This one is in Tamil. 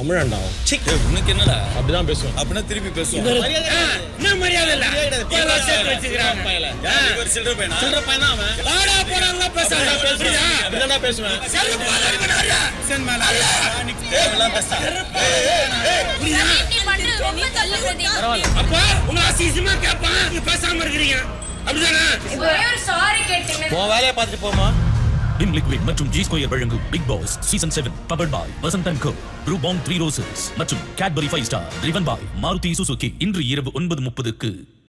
தமிழன்டா சி உனக்கு என்னடா அப்படிதான் பேசுவேன் அப்படின்னா திருப்பி பேசுவோம் என்ன மரியாதை இல்ல இப்ப சேர்த்து வச்சுக்கிறாங்க இவர் சில்லற பையனா சில்லற பையனா அவன் வாடா போடாங்க பேசாத புரியுதா? அப்படிதான்டா பேசுவேன் செருப்பு வாங்கி பண்ணாத. தேவையில்லாம பேசுறா. அப்ப உங்க அசிசமா கேட்பான் நீங்க பேசாம இருக்கிறீங்க அப்படிதானே உன் வேலையை பார்த்துட்டு போமா விம் லிக்விட் மற்றும் ஜி ஸ்கொயர் வழங்கும் Bigg Boss season seven powered by Vasanth and co Brooke Bond three roses மற்றும் Cadbury five star driven by Maruti Suzuki இன்று இரவு ஒன்பது முப்பதுக்கு